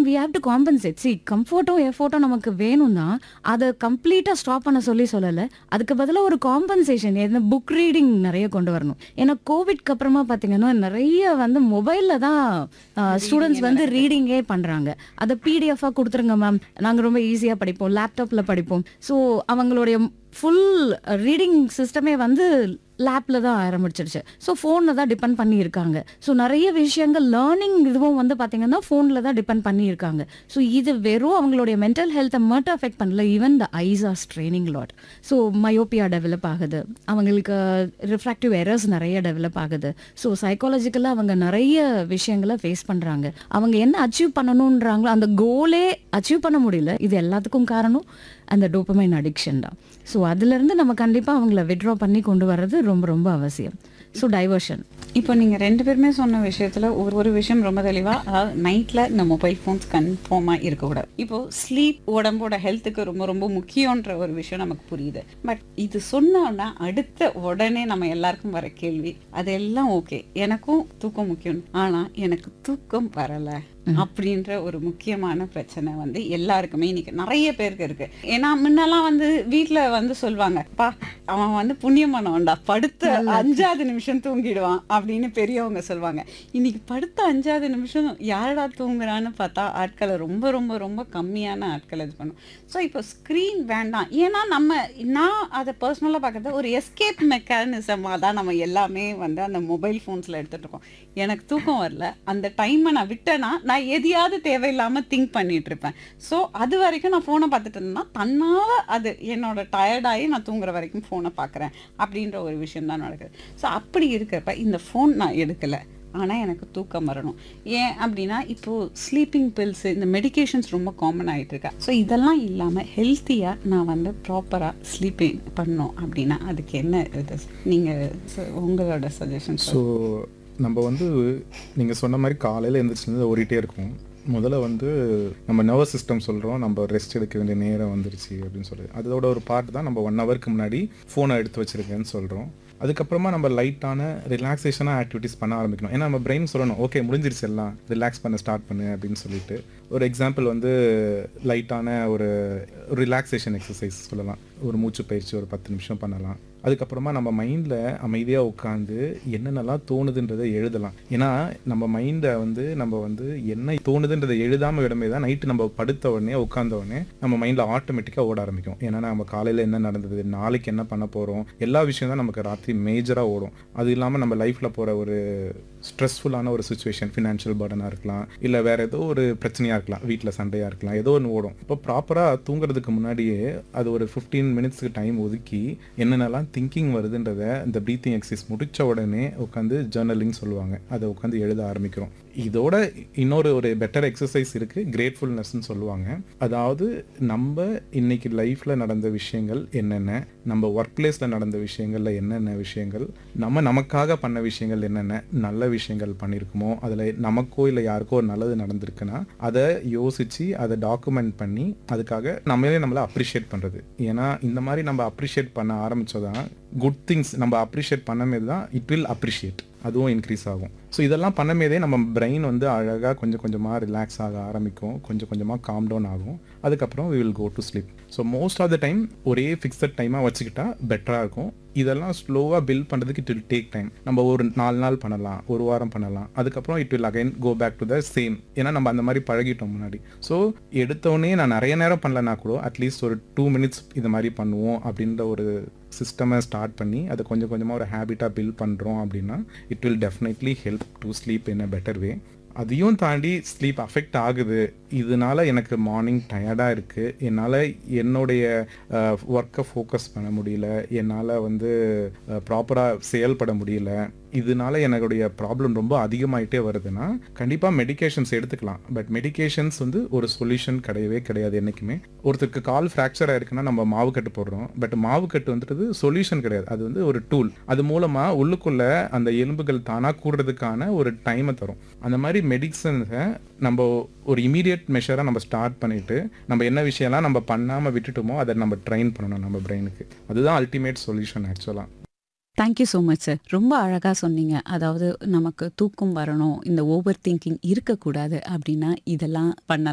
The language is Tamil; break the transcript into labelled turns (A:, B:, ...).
A: வி ஹேவ் டு காம்பன்சேட் சி கம்ஃபர்ட்டும் எஃபோர்ட்டும் நமக்கு வேணும் தான் அதை கம்ப்ளீட்டாக ஸ்டாப் பண்ண சொல்லி சொல்லலை அதுக்கு பதிலாக ஒரு காம்பன்சேஷன் எந்த புக் ரீடிங் நிறைய கொண்டு வரணும் ஏன்னா கோவிட்க்கு அப்புறமா பார்த்தீங்கன்னா நிறைய வந்து மொபைலில் தான் ஸ்டூடெண்ட்ஸ் வந்து ரீடிங்கே பண்ணுறாங்க அதை பிடிஎஃபாக கொடுத்துருங்க மேம் நாங்கள் ரொம்ப ஈஸியாக படிப்போம் லேப்டாப்பில் படிப்போம் ஸோ அவங்களுடைய ஃபுல் ரீடிங் சிஸ்டமே வந்து லேப்ல தான் ஆரம்பிச்சிருச்சு ஸோ ஃபோனில் தான் டிபெண்ட் பண்ணி இருக்காங்க ஸோ நிறைய விஷயங்கள் லேர்னிங் இதுவும் வந்து பார்த்தீங்கன்னா ஃபோனில் தான் டிபெண்ட் பண்ணி இருக்காங்க ஸோ இது வெறும் அவங்களுடைய மென்டல் ஹெல்த்தை மட்டும் அஃபெக்ட் பண்ணல even the eyes are straining lot so myopia develop ஆகுது அவங்களுக்கு ரிஃப்ராக்டிவ் எரர்ஸ் நிறைய டெவலப் ஆகுது ஸோ சைக்காலஜிக்கலாக அவங்க நிறைய விஷயங்களை ஃபேஸ் பண்ணுறாங்க அவங்க என்ன அச்சீவ் பண்ணணுன்றாங்களோ அந்த கோலே அச்சீவ் பண்ண முடியல இது எல்லாத்துக்கும் காரணம் அந்த டோப்பமைன் அடிக்ஷன் தான் ஸோ அதுலேருந்து நம்ம கண்டிப்பாக அவங்கள விட்ரா பண்ணி கொண்டு வர்றது ரொம்ப ரொம்ப அவசியம் ஸோ டைவர்ஷன்
B: இப்போ நீங்க ரெண்டு பேருமே சொன்ன விஷயத்துல ஒரு ஒரு விஷயம் ரொம்ப தெளிவா அதாவது நைட்ல இந்த மொபைல் ஃபோன்ஸ் கன்ஃபார்மா இருக்கக்கூடாது இப்போ ஸ்லீப் உடம்போட ஹெல்த்துக்கு ரொம்ப ரொம்ப முக்கியன்ற ஒரு விஷயம் நமக்கு புரியுது பட் இது சொன்னோன்னா அடுத்த உடனே நம்ம எல்லாருக்கும் வர கேள்வி அதெல்லாம் ஓகே எனக்கும் தூக்கம் முக்கியம் ஆனா எனக்கு தூக்கம் வரல அப்படின்ற ஒரு முக்கியமான பிரச்சனை வந்து எல்லாருக்குமே இன்னைக்கு நிறைய பேருக்கு இருக்கு ஏன்னா முன்னெல்லாம் வந்து வீட்ல வந்து சொல்லுவாங்க பா அவன் வந்து புண்ணியம் பண்ணவன்டா படுத்த அஞ்சாவது நிமிஷம் தூங்கிடுவான் அப்படின்னு பெரியவங்க சொல்லுவாங்க இன்னைக்கு படுத்த அஞ்சாவது நிமிஷம் யாரடா தூங்குறான்னு பார்த்தா ஆட்களை ரொம்ப ரொம்ப ரொம்ப கம்மியான ஆட்கள் இது பண்ணும் ஸோ இப்போ ஸ்க்ரீன் வேண்டாம் ஏன்னா நம்ம நான் அதை பர்சனலாக பார்க்குறது ஒரு எஸ்கேப் மெக்கானிசமாக தான் நம்ம எல்லாமே வந்து அந்த மொபைல் ஃபோன்ஸில் எடுத்துகிட்டு இருக்கோம் எனக்கு தூக்கம் வரல அந்த டைமை நான் விட்டேன்னா நான் எதையாவது தேவையில்லாமல் திங்க் பண்ணிட்டு இருப்பேன் ஸோ அது வரைக்கும் நான் ஃபோனை பார்த்துட்டு இருந்தேன்னா தன்னால் அது என்னோட டயர்டாகி நான் தூங்குற வரைக்கும் ஃபோனை பார்க்குறேன் அப்படின்ற ஒரு விஷயம் தான் நடக்குது ஸோ அப்படி இருக்கிறப்ப இந்த ஃபோன் நான் எடுக்கலை ஆனால் எனக்கு தூக்கம் வரணும் ஏன் அப்படின்னா இப்போது ஸ்லீப்பிங் பில்ஸ் இந்த மெடிகேஷன்ஸ் ரொம்ப காமன் ஆகிட்டு இருக்கா ஸோ இதெல்லாம் இல்லாமல் ஹெல்த்தியாக நான் வந்து ப்ராப்பராக ஸ்லீப்பிங் பண்ணோம் அப்படின்னா அதுக்கு என்ன இது நீங்கள் உங்களோட சஜஷன்ஸ்
C: ஸோ நம்ம வந்து நீங்கள் சொன்ன மாதிரி காலையில் எழுந்திரிச்சிருந்து ஓடிட்டே இருக்கும் முதல்ல வந்து நம்ம நர்வஸ் சிஸ்டம் சொல்கிறோம் நம்ம ரெஸ்ட் எடுக்க வேண்டிய நேரம் வந்துருச்சு அப்படின்னு சொல்லி அதோட ஒரு பார்ட் தான் நம்ம ஒன் ஹவருக்கு முன்னாடி ஃபோனை எடுத்து வச்சிருக்கேன்னு சொல்கிறோம் அதுக்கப்புறமா நம்ம லைட்டான ரிலாக்ஸேஷனாக ஆக்டிவிட்டிஸ் பண்ண ஆரம்பிக்கணும் ஏன்னா நம்ம பிரெயின் சொல்லணும் ஓகே முடிஞ்சிருச்சு எல்லாம் ரிலாக்ஸ் பண்ண ஸ்டார்ட் பண்ணு அப்படின்னு சொல்லிட்டு ஒரு எக்ஸாம்பிள் வந்து லைட்டான ஒரு ரிலாக்ஸேஷன் எக்ஸசைஸ் சொல்லலாம் ஒரு மூச்சு பயிற்சி ஒரு பத்து நிமிஷம் பண்ணலாம் அதுக்கப்புறமா நம்ம மைண்டில் அமைதியாக உட்காந்து என்னென்னலாம் தோணுதுன்றதை எழுதலாம் ஏன்னா நம்ம மைண்டை வந்து நம்ம வந்து என்ன தோணுதுன்றதை எழுதாமல் விடமே தான் நைட்டு நம்ம படுத்த உடனே உட்காந்த உடனே நம்ம மைண்டில் ஆட்டோமேட்டிக்காக ஓட ஆரம்பிக்கும் ஏன்னா நம்ம காலையில் என்ன நடந்தது நாளைக்கு என்ன பண்ண போகிறோம் எல்லா விஷயம் தான் நமக்கு ராத்திரி மேஜராக ஓடும் அது இல்லாமல் நம்ம லைஃப்பில் போகிற ஒரு ஸ்ட்ரெஸ்ஃபுல்லான ஒரு சுச்சுவேஷன் ஃபினான்ஷியல் பர்டனாக இருக்கலாம் இல்லை வேற ஏதோ ஒரு பிரச்சனையாக இருக்கலாம் வீட்டில் சண்டையாக இருக்கலாம் ஏதோ ஒன்று ஓடும் இப்போ ப்ராப்பராக தூங்குறதுக்கு முன்னாடியே அது ஒரு ஃபிஃப்டீன் மினிட்ஸ்க்கு டைம் ஒதுக்கி என்னென்னலாம் திங்கிங் வருதுன்றத இந்த ப்ரீத்திங் எக்ஸசைஸ் முடிச்ச உடனே உட்காந்து ஜேர்னலிங் சொல்லுவாங்க அதை உட்காந்து எழுத ஆரம்பிக்கிறோம் இதோட இன்னொரு ஒரு பெட்டர் எக்ஸசைஸ் இருக்கு கிரேட்ஃபுல்னஸ்ன்னு சொல்லுவாங்க அதாவது நம்ம இன்னைக்கு லைஃப்ல நடந்த விஷயங்கள் என்னென்ன நம்ம ஒர்க் பிளேஸ்ல நடந்த விஷயங்கள்ல என்னென்ன விஷயங்கள் நம்ம நமக்காக பண்ண விஷயங்கள் என்னென்ன நல்ல விஷயங்கள் பண்ணியிருக்குமோ அதில் நமக்கோ இல்லை யாருக்கோ ஒரு நல்லது நடந்திருக்குன்னா அதை யோசிச்சு அதை டாக்குமெண்ட் பண்ணி அதுக்காக நம்மளே நம்மளை அப்ரிஷியேட் பண்ணுறது ஏன்னா இந்த மாதிரி நம்ம அப்ரிஷியேட் பண்ண ஆரம்பிச்சோதான் குட் திங்ஸ் நம்ம அப்ரிஷியேட் பண்ணமே தான் இட் வில் அப்ரிஷியேட் அதுவும் இன்க்ரீஸ் ஆகும் ஸோ இதெல்லாம் பண்ணமேதே நம்ம பிரெயின் வந்து அழகாக கொஞ்சம் கொஞ்சமாக ரிலாக்ஸ் ஆக ஆரம்பிக்கும் கொஞ்சம் கொஞ்சமாக காம் டவுன் ஆகும் அதுக்கப்புறம் we will go to sleep so most of the time ஒரே ஃபிக்ஸட் டைமாக வச்சுக்கிட்டா பெட்டராக இருக்கும் இதெல்லாம் ஸ்லோவாக பில்ட் பண்ணுறதுக்கு இட் வில் டேக் டைம் நம்ம ஒரு நாலு நாள் பண்ணலாம் ஒரு வாரம் பண்ணலாம் அதுக்கப்புறம் it will again go back to the same ஏன்னா நம்ம அந்த மாதிரி பழகிட்டோம் முன்னாடி ஸோ எடுத்தோடனே நான் நிறைய நேரம் பண்ணலனா கூட அட்லீஸ்ட் ஒரு டூ மினிட்ஸ் இது மாதிரி பண்ணுவோம் அப்படின்ற ஒரு சிஸ்டமை ஸ்டார்ட் பண்ணி அதை கொஞ்சம் கொஞ்சமாக ஒரு ஹேபிட்டாக பில்ட் பண்ணுறோம் அப்படின்னா it will definitely help to sleep in a better way அதையும் தாண்டி ஸ்லீப் அஃபெக்ட் ஆகுது இதனால எனக்கு மார்னிங் டயர்டாக இருக்குது என்னால் என்னுடைய ஒர்க்கை ஃபோக்கஸ் பண்ண முடியல என்னால் வந்து ப்ராப்பராக செயல்பட முடியல இதனால என்னுடைய ப்ராப்ளம் ரொம்ப அதிகமாயிட்டே வருதுன்னா கண்டிப்பாக மெடிகேஷன்ஸ் எடுத்துக்கலாம் பட் மெடிகேஷன்ஸ் வந்து ஒரு சொல்யூஷன் கிடையவே கிடையாது என்றைக்குமே ஒருத்தருக்கு கால் ஃப்ராக்சர் ஆயிருக்குன்னா நம்ம மாவு கட்டு போடுறோம் பட் மாவு கட்டு வந்துட்டு சொல்யூஷன் கிடையாது அது வந்து ஒரு டூல் அது மூலமாக உள்ளுக்குள்ள அந்த எலும்புகள் தானாக கூடுறதுக்கான ஒரு டைமை தரும் அந்த மாதிரி மெடிசன்ஸை நம்ம ஒரு இமீடியட் மெஷராக நம்ம ஸ்டார்ட் பண்ணிட்டு நம்ம என்ன விஷயம்லாம் நம்ம பண்ணாமல் விட்டுட்டோமோ அதை நம்ம ட்ரைன் பண்ணணும் நம்ம பிரெயினுக்கு அதுதான் அல்டிமேட் சொல்யூஷன் ஆக்சுவலாக
B: தேங்க்யூ ஸோ மச் சார் ரொம்ப அழகாக சொன்னீங்க அதாவது நமக்கு தூக்கம் வரணும் இந்த ஓவர் திங்கிங் இருக்கக்கூடாது அப்படின்னா இதெல்லாம் பண்ணலாம்